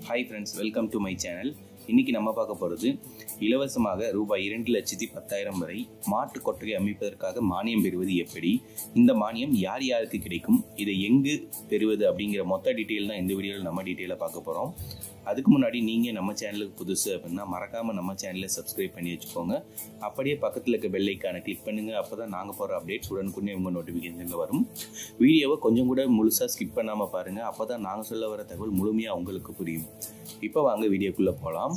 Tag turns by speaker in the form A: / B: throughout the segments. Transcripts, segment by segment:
A: hi friends welcome to my channel இன்னைக்கு நம்ம பார்க்க போகிறது இலவசமாக ரூபாய் இரண்டு லட்சத்தி பத்தாயிரம் வரை மாட்டு கொட்டகை அமைப்பதற்காக மானியம் பெறுவது எப்படி இந்த மானியம் யார் யாருக்கு கிடைக்கும் இதை எங்கு பெறுவது அப்படிங்கிற மொத்த டீட்டெயில் தான் இந்த வீடியோவில் நம்ம டீட்டெயிலாக பார்க்க போகிறோம் அதுக்கு முன்னாடி நீங்கள் நம்ம சேனலுக்கு புதுசு அப்படின்னா மறக்காமல் நம்ம சேனலை சப்ஸ்கிரைப் பண்ணி வச்சுக்கோங்க அப்படியே பக்கத்தில் இருக்க பெல் ஐக்கானை கிளிக் பண்ணுங்கள் அப்போ தான் நாங்கள் போகிற அப்டேட்ஸ் உடனுக்குடனே உங்கள் நோட்டிஃபிகேஷனில் வரும் வீடியோவை கொஞ்சம் கூட முழுசாக ஸ்கிப் பண்ணாமல் பாருங்கள் அப்போ தான் நாங்கள் சொல்ல வர தகவல் முழுமையாக உங்களுக்கு புரியும் இப்போ வாங்க வீடியோக்குள்ளே போகலாம்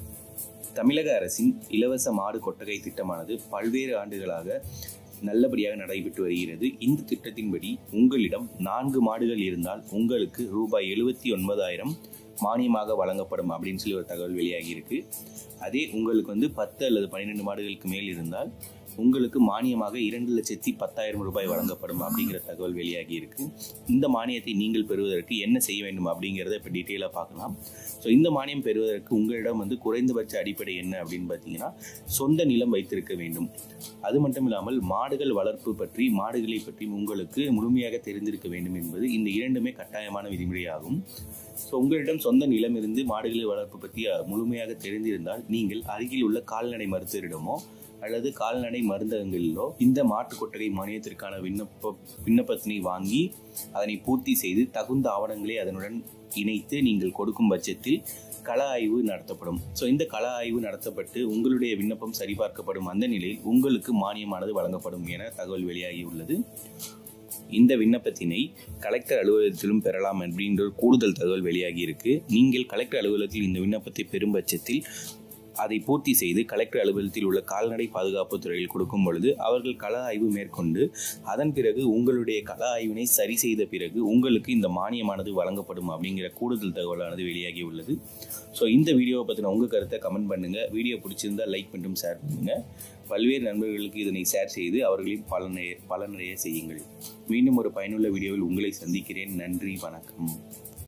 A: தமிழக அரசின் இலவச மாடு கொட்டகை திட்டமானது பல்வேறு ஆண்டுகளாக நல்லபடியாக நடைபெற்று வருகிறது இந்த திட்டத்தின்படி உங்களிடம் நான்கு மாடுகள் இருந்தால் உங்களுக்கு ரூபாய் எழுபத்தி ஒன்பதாயிரம் மானியமாக வழங்கப்படும் அப்படின்னு சொல்லி ஒரு தகவல் வெளியாகி இருக்கு அதே உங்களுக்கு வந்து பத்து அல்லது பன்னிரெண்டு மாடுகளுக்கு மேல் இருந்தால் உங்களுக்கு மானியமாக இரண்டு லட்சத்தி பத்தாயிரம் ரூபாய் வழங்கப்படும் அப்படிங்கிற தகவல் வெளியாகி இருக்கு இந்த மானியத்தை நீங்கள் பெறுவதற்கு என்ன செய்ய வேண்டும் அப்படிங்கிறத இப்போ டீட்டெயிலாக பார்க்கலாம் ஸோ இந்த மானியம் பெறுவதற்கு உங்களிடம் வந்து குறைந்தபட்ச அடிப்படை என்ன அப்படின்னு பார்த்தீங்கன்னா சொந்த நிலம் வைத்திருக்க வேண்டும் அது மட்டும் இல்லாமல் மாடுகள் வளர்ப்பு பற்றி மாடுகளை பற்றி உங்களுக்கு முழுமையாக தெரிந்திருக்க வேண்டும் என்பது இந்த இரண்டுமே கட்டாயமான விதிமுறையாகும் ஸோ உங்களிடம் சொந்த நிலம் இருந்து மாடுகளை வளர்ப்பு பற்றி முழுமையாக தெரிந்திருந்தால் நீங்கள் அருகில் உள்ள கால்நடை மருத்துவரிடமோ அல்லது கால்நடை மருந்தகங்களிலோ இந்த மாட்டு கொட்டகை மானியத்திற்கான விண்ணப்ப விண்ணப்பத்தினை வாங்கி அதனை பூர்த்தி செய்து தகுந்த ஆவணங்களை அதனுடன் இணைத்து நீங்கள் கொடுக்கும் பட்சத்தில் கள ஆய்வு நடத்தப்படும் ஸோ இந்த கள ஆய்வு நடத்தப்பட்டு உங்களுடைய விண்ணப்பம் சரிபார்க்கப்படும் அந்த நிலையில் உங்களுக்கு மானியமானது வழங்கப்படும் என தகவல் வெளியாகியுள்ளது இந்த விண்ணப்பத்தினை கலெக்டர் அலுவலகத்திலும் பெறலாம் அப்படின்ற ஒரு கூடுதல் தகவல் வெளியாகி இருக்கு நீங்கள் கலெக்டர் அலுவலகத்தில் இந்த விண்ணப்பத்தை பெறும் பட்சத்தில் அதை பூர்த்தி செய்து கலெக்டர் அலுவலகத்தில் உள்ள கால்நடை பாதுகாப்பு துறையில் கொடுக்கும் பொழுது அவர்கள் கள ஆய்வு மேற்கொண்டு அதன் பிறகு உங்களுடைய கள ஆய்வினை சரி செய்த பிறகு உங்களுக்கு இந்த மானியமானது வழங்கப்படும் அப்படிங்கிற கூடுதல் தகவலானது வெளியாகி உள்ளது ஸோ இந்த வீடியோவை பற்றின உங்கள் கருத்தை கமெண்ட் பண்ணுங்கள் வீடியோ பிடிச்சிருந்தா லைக் மற்றும் ஷேர் பண்ணுங்கள் பல்வேறு நண்பர்களுக்கு இதனை ஷேர் செய்து அவர்களின் பலனை பலனடைய செய்யுங்கள் மீண்டும் ஒரு பயனுள்ள வீடியோவில் உங்களை சந்திக்கிறேன் நன்றி வணக்கம்